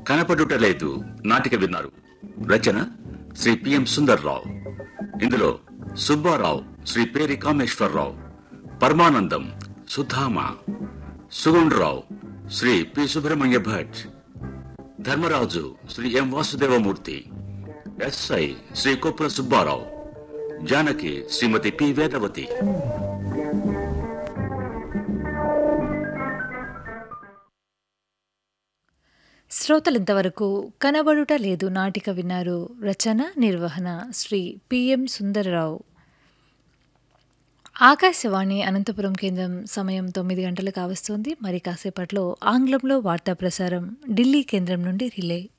కనపడుట లేదు నాటిక విన్నారు రచన శ్రీ పిఎం సుందర్రావు ఇందులో Subbarao Shri Peri Kameswara Rao Paramanandam Sudhama Sugundrao Shri P Subrahmanya Bhat Dharmaraju Shri M Vasudevamurthy SI Shri Koppula Subbarao Janaki Shrimati P Vedavathi శ్రోతలింతవరకు కనబడుట లేదు నాటిక విన్నారు రచన నిర్వహణ శ్రీ పిఎం సుందరరావు ఆకాశవాణి అనంతపురం కేంద్రం సమయం తొమ్మిది గంటలు కావస్తోంది మరి కాసేపట్లో ఆంగ్లంలో వార్తా ప్రసారం ఢిల్లీ కేంద్రం నుండి రిలే